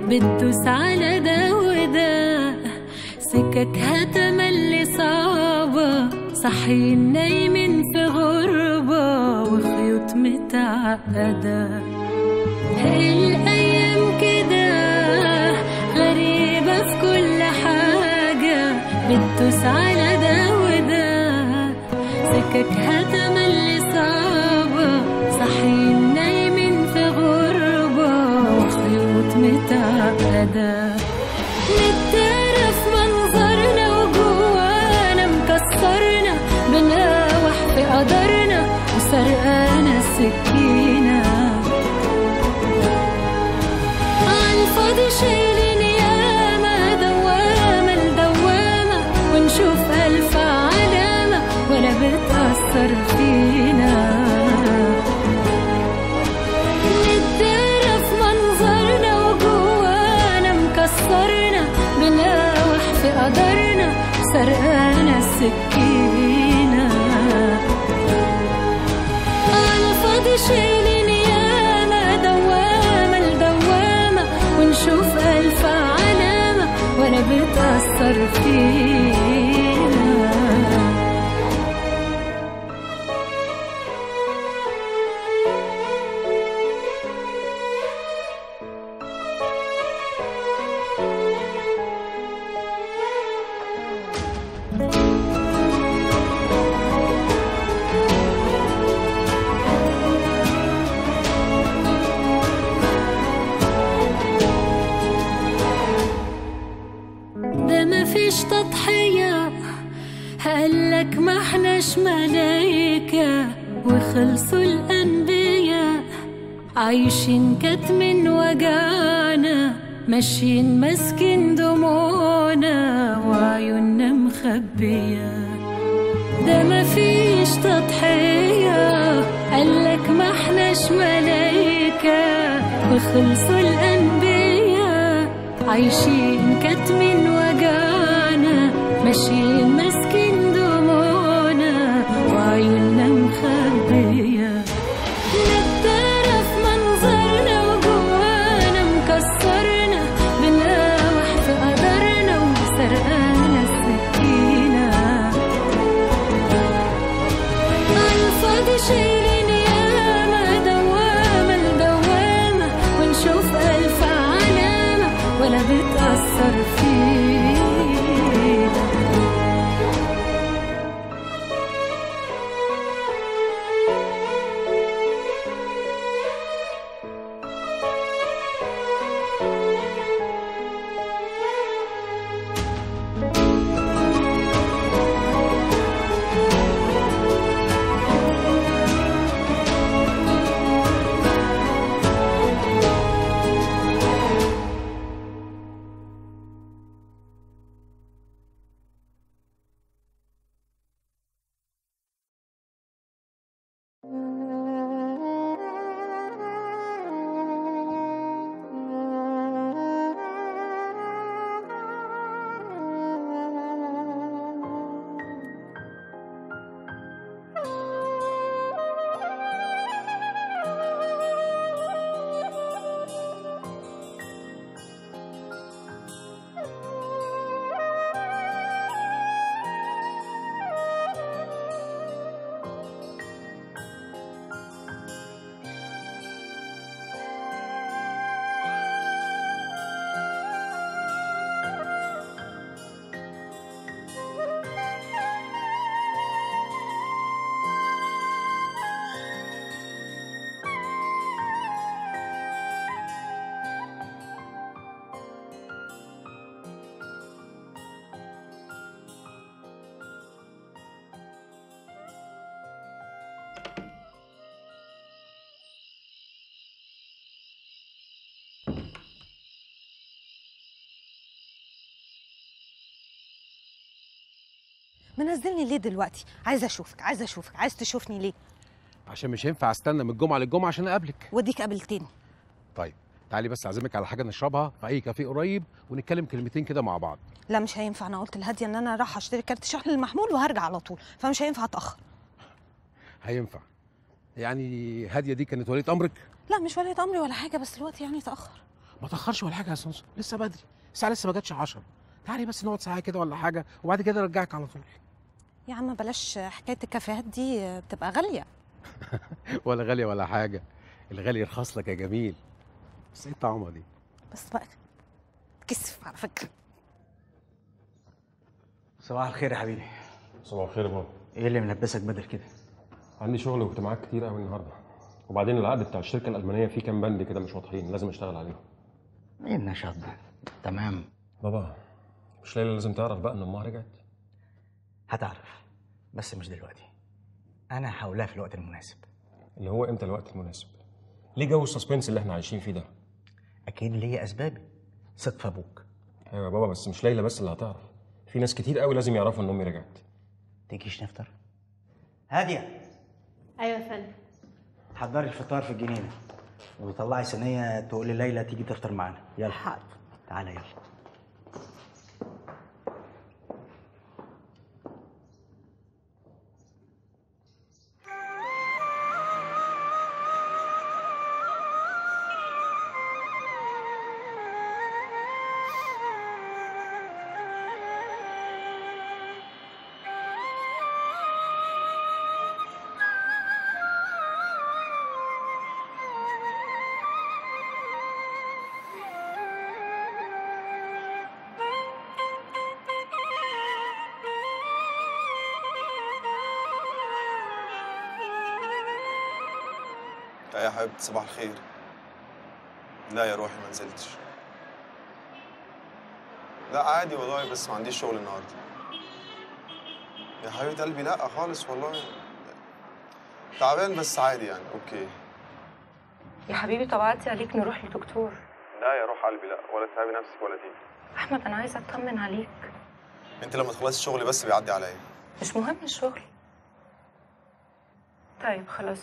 بتدوس على ده وده سككها تملي صعبة صاحيين نايمين في غربة وخيوط متعقدة الأيام كده غريبة في كل حاجة بتدوس على ده وده سككها تملي صعبة صاحيين نايمين في غربة وخيوط متعقدة نتعرف منظرنا وجوانا مكسرنا بنقاوح في قدرنا وسرقانا السكينة عالفاضي شايلين ياما دوامة لدوامة ونشوف ألف علامة ولا بتأثر فينا نتعرف منظرنا وجوانا مكسرنا بنقاوح في قدرنا سرقانا السكينة على فاضي شايلين ياما دوامة لدوامة ونشوف ألف علامة ولا بتأثر فينا ده مفيش تضحية قالك ما احناش ملايكة وخلصوا الأنبياء عايشين كتم وجعنا ماشيين ماسكين دموعنا وعيوننا مخبية ده مفيش تضحية قالك ما احناش ملايكة وخلصوا الأنبياء عايشين كتم وجعنا ماشيين ماسكين دموعنا وعيوننا مخبية نتعرف منظرنا وجوانا مكسرنا بنقاوح في قدرنا وسرقانا السكينة عالفاضي شايلين ياما دوامة لدوامة ونشوف ألف علامة ولا بتأثر فينا منزلني ليه دلوقتي عايزه اشوفك عايزه اشوفك عايز تشوفني ليه عشان مش هينفع استنى من الجمعه للجمعه عشان اقابلك وديك قابلتني طيب تعالي بس اعزمك على حاجه نشربها في اي كافيه قريب ونتكلم كلمتين كده مع بعض لا مش هينفع انا قلت لهاديه ان انا رايحه اشتري كارت شحن للمحمول وهرجع على طول فمش هينفع اتاخر هينفع يعني هاديه دي كانت ولية امرك لا مش ولية امري ولا حاجه بس الوقت يعني اتاخر ما تاخرش ولا حاجه يا سونسو لسه بدري الساعه لسه ما جاتش 10 تعالي بس نقعد ساعه كده ولا حاجه وبعد كده ارجعك على طول يا عم بلاش حكايه الكافيهات دي بتبقى غاليه ولا غاليه ولا حاجه الغالي يرخص لك يا جميل بس ايه الطعمه دي بس بقى كسف على فكره صباح الخير يا حبيبي صباح الخير يا بابا ايه اللي ملبسك بدل كده عندي شغل واجتماعات كتير قوي النهارده وبعدين العقد بتاع الشركه الالمانيه فيه كام بند كده مش واضحين لازم اشتغل عليهم ايه النشاط ده تمام بابا مش ليلى لازم تعرف بقى ان امها رجعت هتعرف بس مش دلوقتي انا هقولها في الوقت المناسب اللي هو امتى الوقت المناسب ليه جو السسبنس اللي احنا عايشين فيه ده اكيد ليا اسبابي ثق في ابوك ايوه يا بابا بس مش ليلى بس اللي هتعرف في ناس كتير قوي لازم يعرفوا ان امي رجعت تيجيش نفطر هاديه ايوه يا فندم حضري الفطار في الجنينه وطلعي صينيه تقولي ليلى تيجي تفطر معانا يلا حاضر تعالى يلا لا يا حبيبتي صباح الخير لا يا روحي ما نزلتش لا عادي والله بس ما عنديش شغل النهارده يا حبيبه قلبي لا خالص والله تعبان بس عادي يعني اوكي يا حبيبي طبعتي عليك نروح لدكتور لا يا روح قلبي لا ولا تتعبي نفسك ولا تيجي احمد انا عايزه اطمن عليك انت لما تخلصي الشغل بس بيعدي عليا مش مهم الشغل طيب خلاص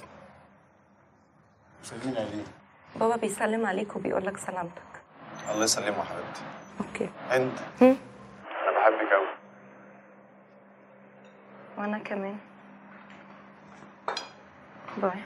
سلمي عليه بابا بيسلم عليك وبيقول لك سلامتك الله يسلمه يا حبيبتي اوكي انت هم؟ انا بحبك قوي وانا كمان باي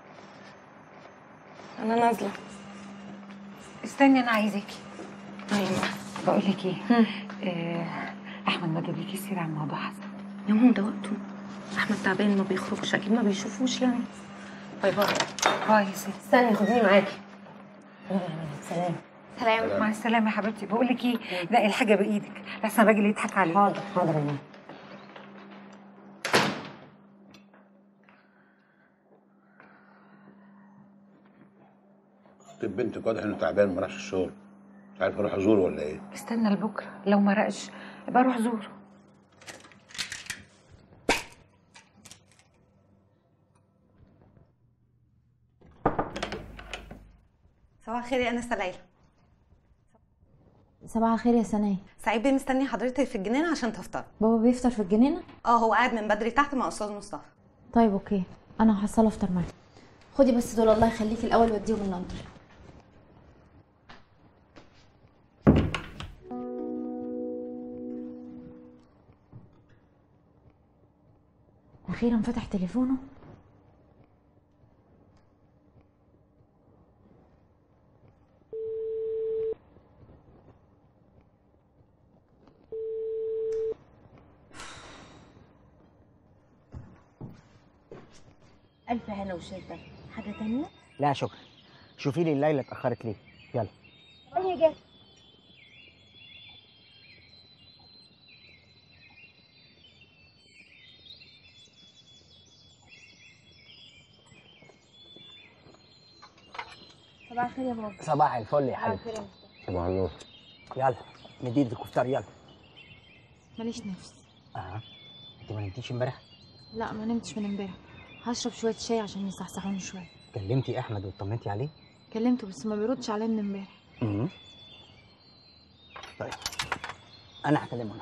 انا نازله استني انا عايزاكي ايوه بقول لك ايه آه احمد ما جابلكيش سيره عن موضوع حسن يا ماما ده وقته احمد تعبان ما بيخرجش اكيد ما بيشوفوش يعني باي باي باي يا ستي استني خديني معاكي سلام سلام مع السلامه يا حبيبتي بقول لك ايه لا الحاجه بايدك لحسن الراجل يضحك عليك حاضر حاضر يا ماما طب بنتك واضح انه تعبان ما راحش الشغل مش عارف اروح ازوره ولا ايه استنى لبكره لو ما رقش يبقى روح زوره صباح الخير يا انسه ليلى صباح الخير يا سناء سعيد بيه مستني حضرتك في الجنينه عشان تفطر بابا بيفطر في الجنينة اه هو قاعد من بدري تحت مع استاذ مصطفى طيب اوكي انا هحصل افطر معاك خدي بس دول الله يخليكي الاول وديهم اللندري اخيرا فتح تليفونه ألف هنا وشفا حاجة تانية؟ لا شكرا شوفي لي ليلى اتاخرت ليه يلا هي جت صباح الخير يا بابا صباح الفل يا صباح حبيبتي الخير يا مصطفى. صباح النور يلا ندي ايدك وفطار يلا ماليش نفس اه انت ما نمتيش امبارح لا ما نمتش من امبارح هشرب شويه شاي عشان يصحصحوني شويه كلمتي احمد واطمنتي عليه كلمته بس ما بيردش عليا من امبارح امم طيب انا هكلمه انا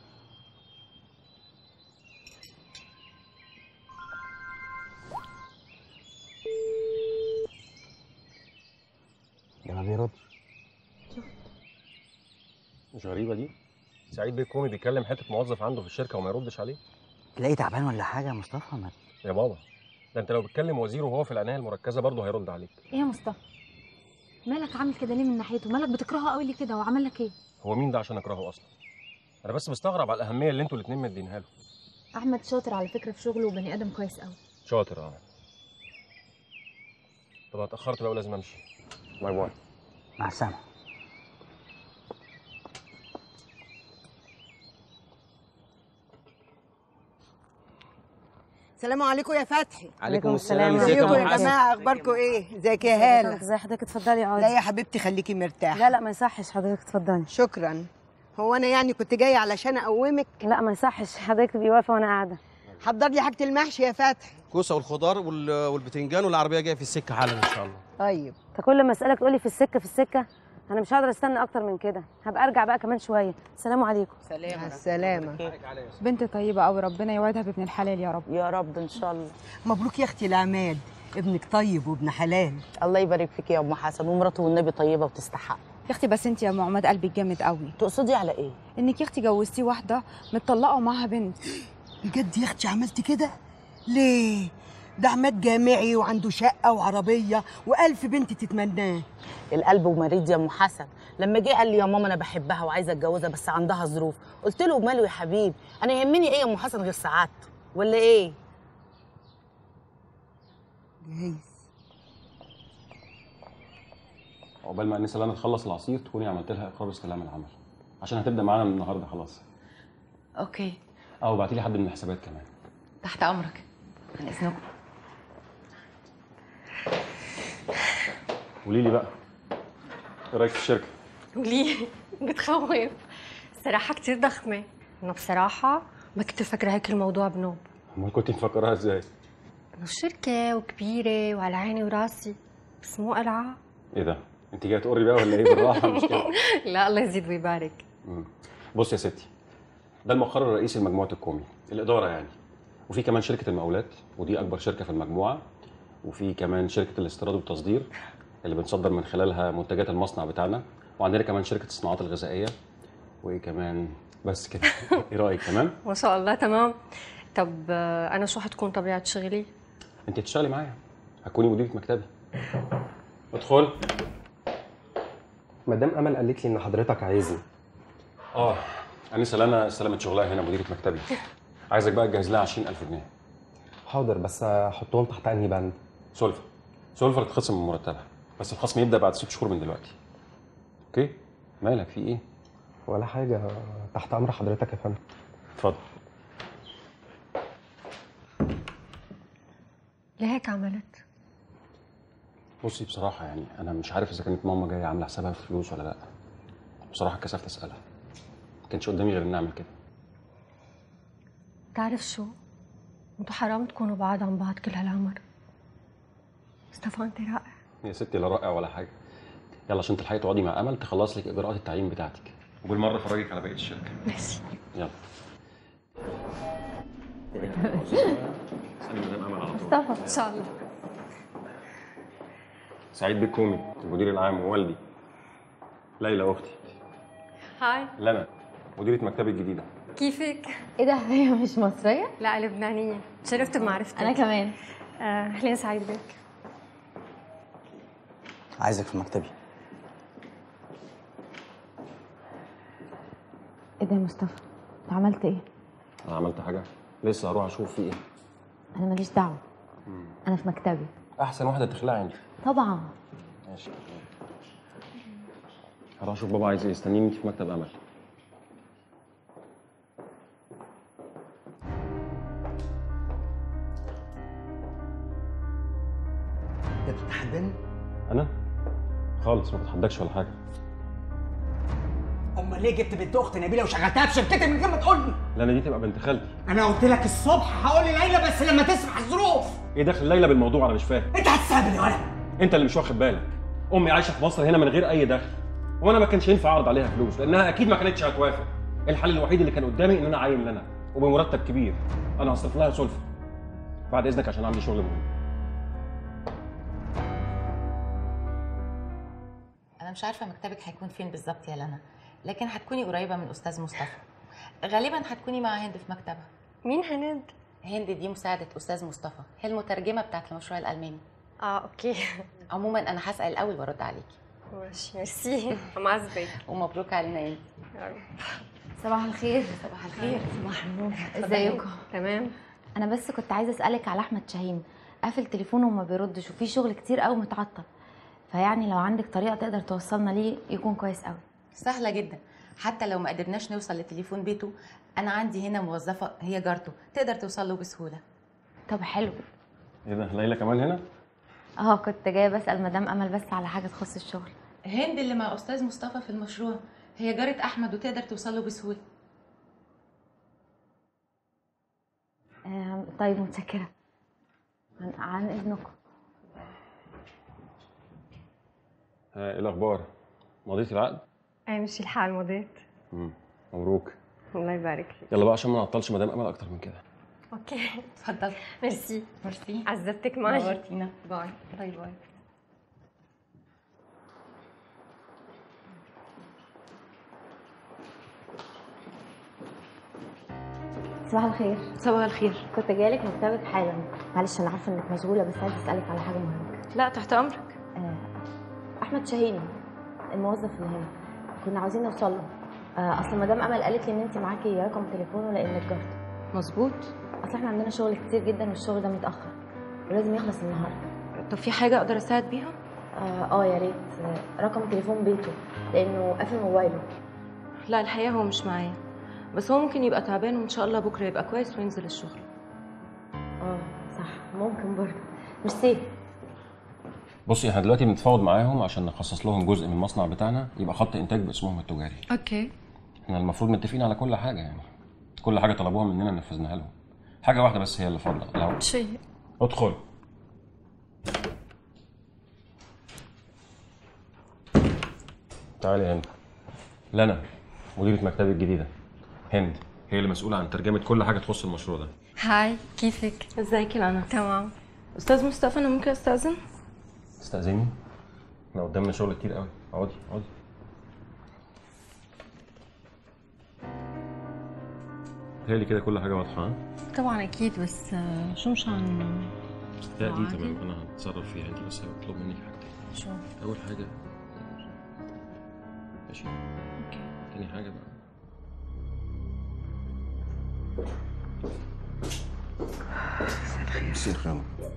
ده ما بيردش مش غريبه دي سعيد بيه كومي بيكلم حته موظف عنده في الشركه وما يردش عليه تلاقيه تعبان ولا حاجه يا مصطفى ما يا بابا ده انت لو بتكلم وزير وهو في العنايه المركزه برضه هيرد عليك ايه يا مصطفى مالك عامل كده ليه من ناحيته مالك بتكرهه قوي ليه كده وعمل لك ايه هو مين ده عشان اكرهه اصلا انا بس مستغرب على الاهميه اللي انتوا الاثنين مدينها له احمد شاطر على فكره في شغله وبني ادم كويس قوي شاطر اه طب أنا اتاخرت بقى ولازم امشي باي باي مع السلامه السلام عليكم يا فتحي عليكم السلام. ازيك يا ازيكم أم يا حسن؟ جماعه اخباركم ايه ازيك يا هاله ازي حضرتك اتفضلي اقعدي لا يا حبيبتي خليكي مرتاحه لا لا ما يصحش حضرتك اتفضلي شكرا هو انا يعني كنت جايه علشان اقومك لا ما يصحش حضرتك تبقي واقفه وانا قاعده حضر لي حاجه المحشي يا فتحي كوسه والخضار وال- والبتنجان والعربيه جايه في السكه حالا ان شاء الله طيب انت كل ما اسالك تقولي في السكه في السكه انا مش هقدر استنى اكتر من كده هبقى ارجع بقى كمان شويه السلام عليكم سلام مع السلامه بنت طيبة أوي ربنا يوعدها بابن الحلال يا رب يا رب ان شاء الله مبروك يا اختي العماد ابنك طيب وابن حلال الله يبارك فيك يا ام حسن ومراته والنبي طيبه وتستحق يا أختي بس أنت يا أم عماد قلبك جامد قوي تقصدي على إيه؟ إنك يا أختي جوزتي واحدة متطلقة ومعاها بنت بجد يا اختي عملتي كده ليه ده عماد جامعي وعنده شقه وعربيه والف بنت تتمناه القلب ومريض يا ام حسن لما جه قال لي يا ماما انا بحبها وعايزه اتجوزها بس عندها ظروف قلت له ماله يا حبيبي انا يهمني ايه يا ام حسن غير سعادته ولا ايه جايز عقبال ما انسه لنا تخلص العصير تكوني عملت لها اقرار استلام العمل عشان هتبدا معانا من النهارده خلاص اوكي اه وبعتي لي حد من الحسابات كمان تحت امرك عن اذنكم قولي لي بقى ايه رايك في الشركه وليه بتخوف صراحة كتير ضخمة أنا بصراحة ما كنت فاكرة هيك الموضوع بنوب امال كنت مفكراها ازاي إنه شركة وكبيرة وعلى عيني وراسي بس مو قلعة ايه ده انت جايه تقري بقى ولا ايه بالراحه مش كده لا الله يزيد ويبارك مم. بص يا ستي ده المقر الرئيسي لمجموعه الكومي الاداره يعني وفي كمان شركه المقاولات ودي اكبر شركه في المجموعه وفي كمان شركه الاستيراد والتصدير اللي بنصدر من خلالها منتجات المصنع بتاعنا وعندنا كمان شركه الصناعات الغذائيه وايه كمان بس كده ايه رايك تمام ما شاء الله تمام طب آه، أنا شو حتكون طبيعة شغلي؟ انت هتشتغلي معايا هتكوني مديره مكتبي ادخل مدام امل قالت لي ان حضرتك عايزني اه انسه لنا استلمت شغلها هنا مديره مكتبي عايزك بقى تجهز لها 20000 جنيه حاضر بس احطهم تحت انهي بند سولفر سولفر تتخصم من مرتبها بس الخصم يبدا بعد ست شهور من دلوقتي اوكي مالك في ايه ولا حاجه تحت امر حضرتك يا فندم اتفضل ليه هيك عملت؟ بصي بصراحه يعني انا مش عارف اذا كانت ماما جايه عامله حسابها في فلوس ولا لا بصراحه كسفت اسالها ما كانش قدامي غير اني اعمل كده تعرف شو؟ انتوا حرام تكونوا بعاد عن بعض كل هالعمر مصطفى انت رائع يا ستي لا رائع ولا حاجه يلا عشان تلحقي تقعدي مع امل تخلص لك اجراءات التعيين بتاعتك وبالمره افرجك على بقيه الشركه ماشي يلا اسالي مدام امل على طول مصطفى ان شاء الله سعيد بيك كومي المدير العام ووالدي ليلى اختي هاي لنا مديره مكتبي الجديده كيفك؟ ايه ده هي مش مصرية؟ لا لبنانية تشرفت بمعرفتك أنا كمان آه، أهلين سعيد بك عايزك في مكتبي ايه ده يا مصطفى انت عملت ايه انا عملت حاجه لسه هروح اشوف في ايه انا ماليش دعوه انا في مكتبي احسن واحده تخلعي انت طبعا ماشي هروح اشوف بابا عايز ايه استنيني انت في مكتب امل انت بتتحداني انا خالص ما بتحدكش ولا حاجه امال ليه جبت بنت اخت نبيله وشغلتها في شركتي من غير ما تقول لي لنا دي تبقى بنت خالتي انا قلت لك الصبح هقول لليلى بس لما تسمع الظروف ايه دخل ليلى بالموضوع انا مش فاهم انت هتستهبل يا ولد انت اللي مش واخد بالك امي عايشه في مصر هنا من غير اي دخل وانا ما كانش ينفع اعرض عليها فلوس لانها اكيد ما كانتش هتوافق الحل الوحيد اللي كان قدامي ان انا اعين لنا وبمرتب كبير انا هصرف لها سلفه بعد اذنك عشان عندي شغل مهم انا مش عارفه مكتبك هيكون فين بالظبط يا لنا لكن هتكوني قريبه من استاذ مصطفى غالبا هتكوني مع هند في مكتبها مين هند هند دي مساعده استاذ مصطفى هي المترجمه بتاعت المشروع الالماني اه اوكي عموما انا هسال الاول وارد عليكي ماشي ميرسي معذبك ومبروك علينا انت يا رب صباح الخير صباح الخير صباح النور اتفضلي. ازيكم تمام انا بس كنت عايزه اسالك على احمد شاهين قافل تليفونه وما بيردش وفي شغل كتير قوي متعطل فيعني لو عندك طريقه تقدر توصلنا ليه يكون كويس قوي سهله جدا حتى لو ما قدرناش نوصل لتليفون بيته انا عندي هنا موظفه هي جارته تقدر توصل له بسهوله طب حلو ايه ده ليلى كمان هنا اه كنت جايه بسال مدام امل بس على حاجه تخص الشغل هند اللي مع استاذ مصطفى في المشروع هي جاره احمد وتقدر توصل له بسهوله آه طيب متشكره عن, عن اذنكم ها ايه الاخبار مضيتي العقد اي مشي الحال مضيت مم. مبروك الله يبارك فيك يلا بقى عشان ما نعطلش مدام امل اكتر من كده اوكي اتفضل ميرسي ميرسي عزبتك معي نورتينا باي باي باي صباح الخير صباح الخير كنت جايلك مكتبك حالا معلش انا عارفه انك مشغوله بس عايزه اسالك على حاجه مهمه لا تحت امرك آه احمد شاهين الموظف اللي هنا كنا عاوزين نوصل له آه اصل مدام امل قالت لي ان انت معاكي رقم تليفونه لانك جارته مظبوط اصل احنا عندنا شغل كتير جدا والشغل ده متاخر ولازم يخلص النهارده طب في حاجه اقدر اساعد بيها اه, آه يا ريت آه رقم تليفون بيته لانه قافل موبايله لا الحقيقه هو مش معايا بس هو ممكن يبقى تعبان وان شاء الله بكره يبقى كويس وينزل الشغل اه صح ممكن برضه ميرسي بصي احنا دلوقتي بنتفاوض معاهم عشان نخصص لهم جزء من المصنع بتاعنا يبقى خط انتاج باسمهم التجاري اوكي احنا المفروض متفقين على كل حاجه يعني كل حاجه طلبوها مننا نفذناها لهم حاجه واحده بس هي اللي فاضله لو شيء ادخل تعالي يا هند لنا مديرة مكتبي الجديدة هند هي اللي مسؤولة عن ترجمة كل حاجة تخص المشروع ده هاي كيفك ازيك يا لنا تمام استاذ مصطفى انا ممكن استاذن استأذني احنا قدامنا شغل كتير قوي اقعدي اقعدي هي كده كل حاجة واضحة ها؟ طبعا اكيد بس آه، شو مشان لا دي عادي. تمام انا هتصرف فيها انت بس هطلب منك حاجتين شو اول حاجة ماشي اوكي تاني حاجة بقى مساء الخير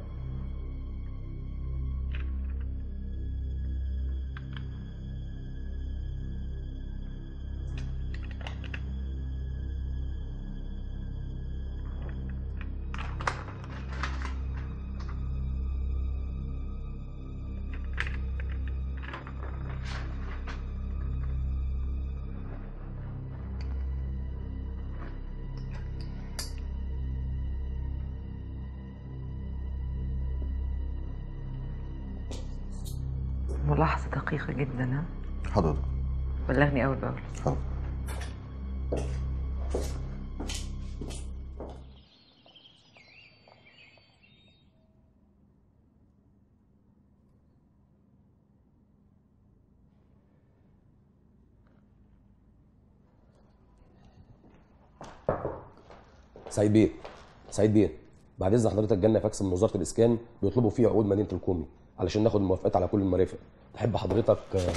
ملاحظة دقيقة جدا ها حضرتك بلغني أول بأول حاضر سعيد بيه سعيد بيه بعد اذن حضرتك جالنا فاكس من وزاره الاسكان بيطلبوا فيه عقود مدينه الكومي علشان ناخد الموافقات على كل المرافق تحب حضرتك آه،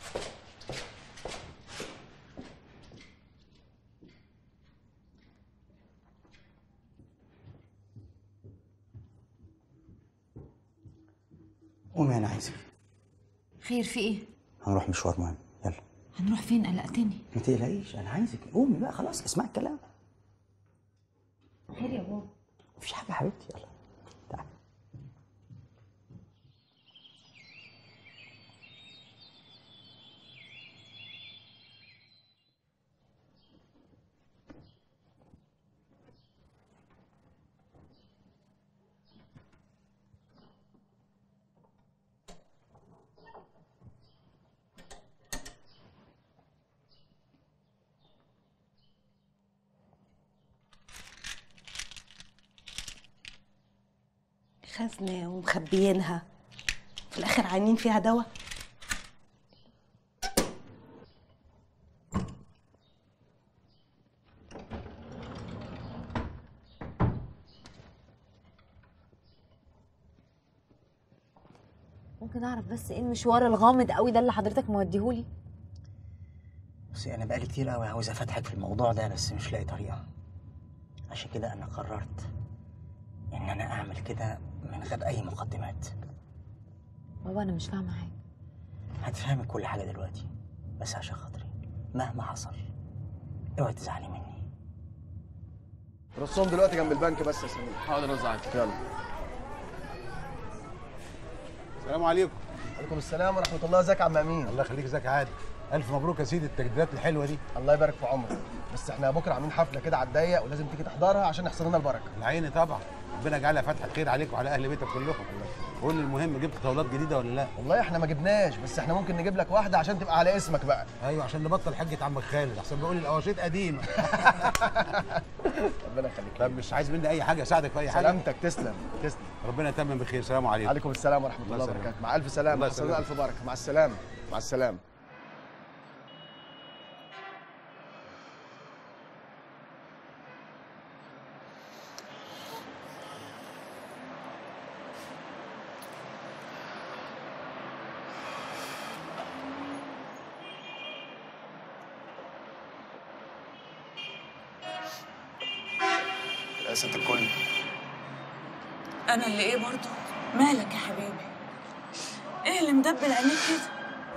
قومي انا عايزك خير في ايه هنروح مشوار مهم يلا هنروح فين قلقتني ما تقلقيش انا عايزك قومي بقى خلاص اسمعي الكلام خير يا بابا مفيش حاجه يا حبيبتي يلا تعالي خزنة ومخبيينها في الآخر عاينين فيها دواء ممكن ممكن اعرف بس ايه المشوار الغامض قوي ده اللي حضرتك موديهولي بصي انا بقالي كتير قوي عاوز افتحك في الموضوع ده بس مش لاقي طريقه عشان كده انا قررت ان انا اعمل كده من غير اي مقدمات بابا انا مش فاهمه حاجه هتفهمي كل حاجه دلوقتي بس عشان خاطري مهما حصل اوعي تزعلي مني رصهم دلوقتي جنب البنك بس يا سمير حاضر رز عادي يلا السلام عليكم عليكم السلام ورحمه الله ازيك يا عم امين الله يخليك ازيك يا عادل الف مبروك يا سيدي التجديدات الحلوه دي الله يبارك في عمرك بس احنا بكره عاملين حفله كده على الضيق ولازم تيجي تحضرها عشان يحصل لنا البركه العين طبعا ربنا يجعلها فتحه خير عليك وعلى اهل بيتك كلكم قول لي المهم جبت طاولات جديده ولا لا والله احنا ما جبناش بس احنا ممكن نجيب لك واحده عشان تبقى على اسمك بقى ايوه عشان نبطل حجه عمك خالد احسن بيقول لي الاواشيط قديمه ربنا يخليك طب مش عايز مني اي حاجه اساعدك في اي حاجه سلامتك تسلم تسلم ربنا يتمم بخير سلام عليكم عليكم السلام ورحمه الله يسلمك. وبركاته مع الف سلامه الله حصل يسلمك. الف بركه مع السلامه مع السلامه يا ست الكل انا اللي ايه برضه مالك يا حبيبي ايه اللي مدبل عينيك كده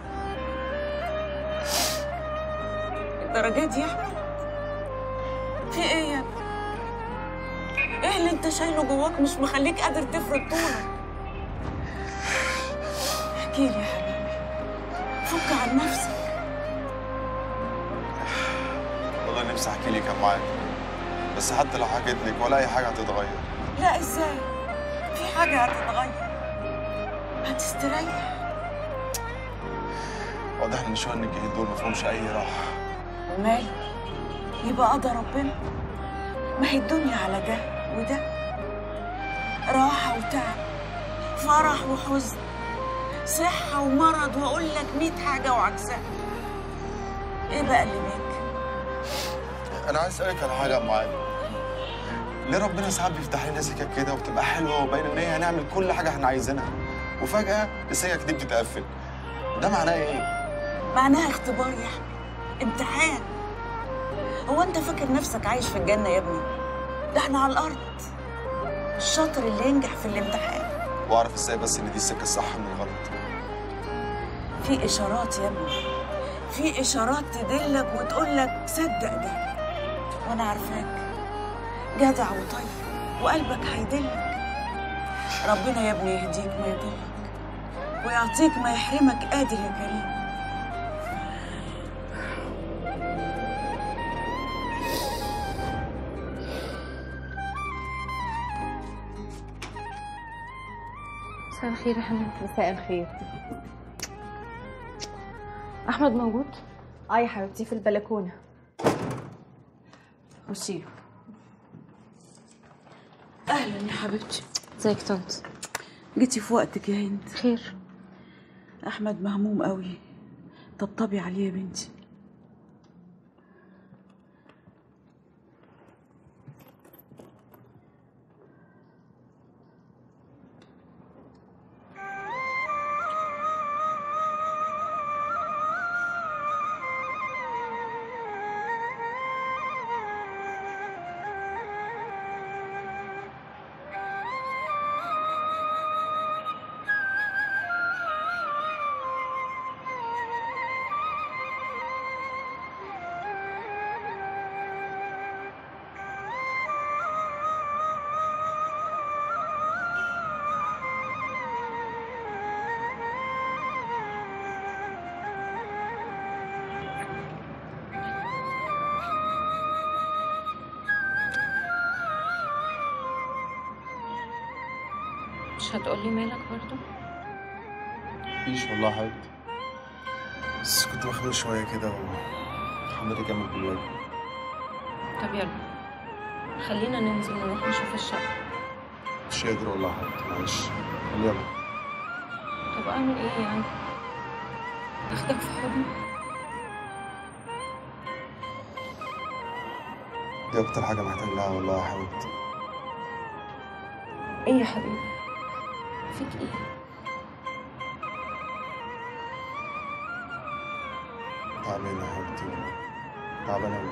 الدرجات دي يا احمد في ايه يا ابني ايه اللي انت شايله جواك مش مخليك قادر تفرد طولك احكي لي يا حبيبي فك عن نفسك والله نفسي احكي لك يا ام عادل بس حتى لو حكيت لك ولا اي حاجه هتتغير لا ازاي في حاجه هتتغير هتستريح واضح ان شويه النجاحين دول مفهومش اي راحه وماله يبقى قضى ربنا ما هي الدنيا على ده وده راحة وتعب فرح وحزن صحة ومرض وأقول لك ميت حاجة وعكسها إيه بقى اللي بيك؟ انا عايز اسالك على حاجه يا ام عادل ليه ربنا ساعات بيفتح لنا سكك كده وبتبقى حلوه وباين ان هي هنعمل كل حاجه احنا عايزينها وفجاه السكك دي بتتقفل ده معناه ايه معناها اختبار يا أحمد امتحان هو أنت فاكر نفسك عايش في الجنة يا ابني؟ ده احنا على الأرض الشاطر اللي ينجح في الامتحان واعرف ازاي بس ان دي السكه الصح من الغلط في إشارات يا ابني في إشارات تدلك وتقول لك صدق ده وأنا عارفاك جدع وطيب وقلبك هيدلك ربنا يا ابني يهديك ما يضلك ويعطيك ما يحرمك قادر يا كريم مساء الخير يا حنان مساء الخير احمد موجود اه يا حبيبتي في البلكونه خشي له أهلا يا حبيبتي ازيك طنط جيتي في وقتك يا هند خير أحمد مهموم قوي طبطبي عليه يا بنتي مش هتقولي مالك برضو مفيش والله يا حبيبتي بس كنت مخنوق شويه كده وحمد اكمل بالواجب طب يلا خلينا ننزل نروح نشوف الشقة مش قادر والله يا حبيبتي معلش يلا طب اعمل ايه يعني اخدك في حضني دي اكتر حاجه محتاج لها والله يا حبيبتي ايه يا حبيبي فيك ايه تعبان يا حبيبتي تعبان أوي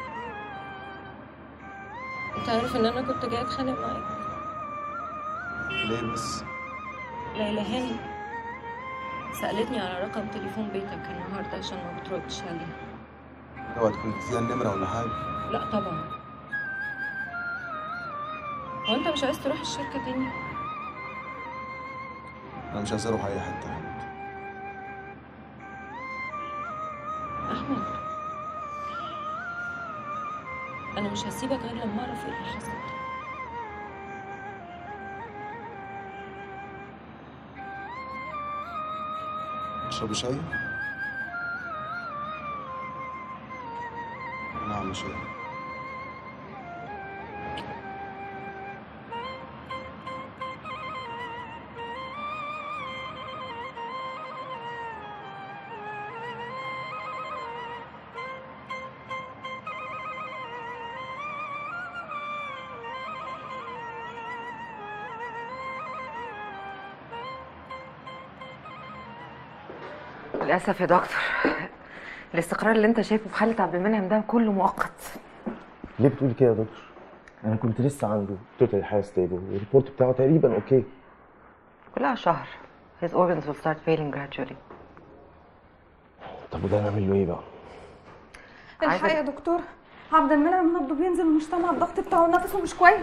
انت عارف ان انا كنت جايه اتخانق معاك ليه بس؟ ليلى هاني سألتني على رقم تليفون بيتك النهارده عشان ما بتردش عليه اوعى تكون فيها النمرة ولا حاجة لا طبعا هو انت مش عايز تروح الشركة تاني؟ أنا مش عايز أروح أي حتة يا حبيبتي أحمد أنا مش هسيبك غير لما أعرف إيه اللي حصل تشربي شاي؟ نعم شاي للاسف يا دكتور الاستقرار اللي انت شايفه في حاله عبد المنعم ده كله مؤقت ليه بتقول كده يا دكتور؟ انا كنت لسه عنده توتال حاجه ستيبل والريبورت بتاعه تقريبا اوكي كلها شهر his organs will start failing gradually طب وده نعمل له ايه بقى؟ الحقيقة يا دكتور عبد المنعم نبضه بينزل ومش سامع الضغط بتاعه نفسه مش كويس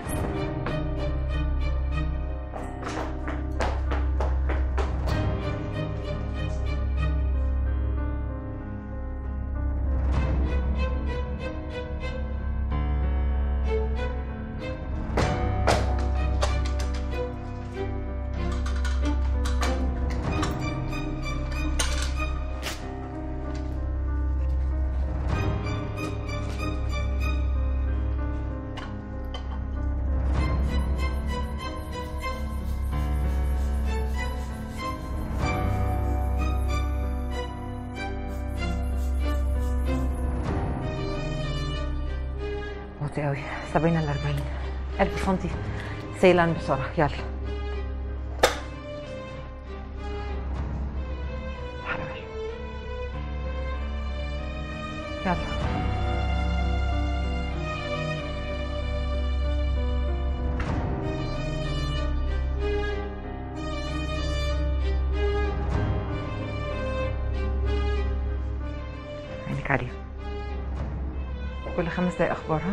واطي قوي 70 ل 40 قلب سنتي سيلان بسرعه يلا حرام. يلا عينك عليها كل خمس دقايق اخبارها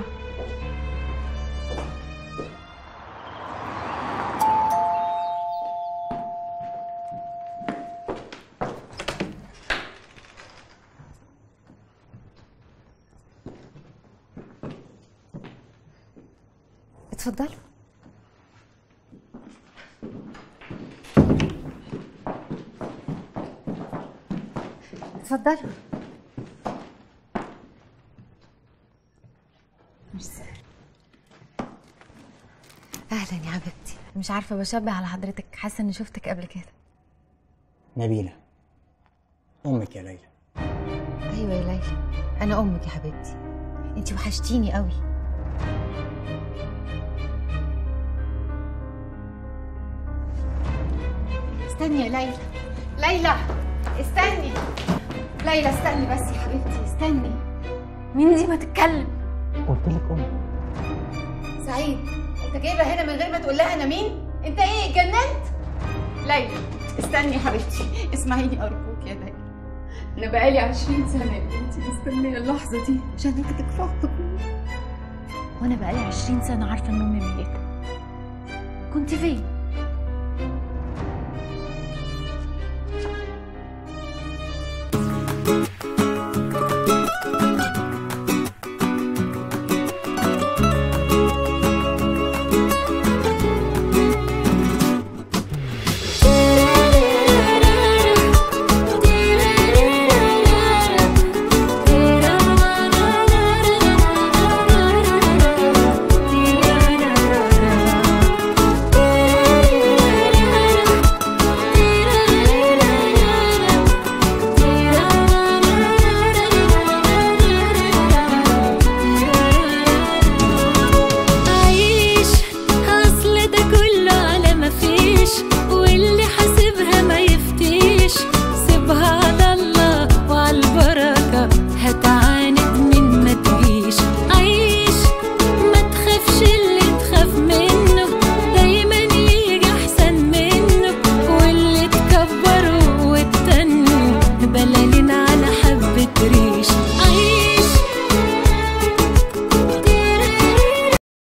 اتفضلوا اتفضلوا ميرسي. اهلا يا حبيبتي مش عارفه بشبه على حضرتك حاسه اني شفتك قبل كده نبيلة أمك يا ليلى ايوه يا ليلى انا امك يا حبيبتي انتي وحشتيني قوي استني يا ليلى ليلى استني ليلى استني بس يا حبيبتي استني مين دي ما تتكلم قلت لك أمك سعيد انت جايبها هنا من غير ما تقول لها انا مين انت ايه اتجننت ليلى استني يا حبيبتي اسمعيني ارجوك يا ليلى انا بقالي 20 سنه يا بنتي مستنيه اللحظه دي عشان اخدك في حضني وانا بقالي 20 سنه عارفه ان امي ميته كنت فين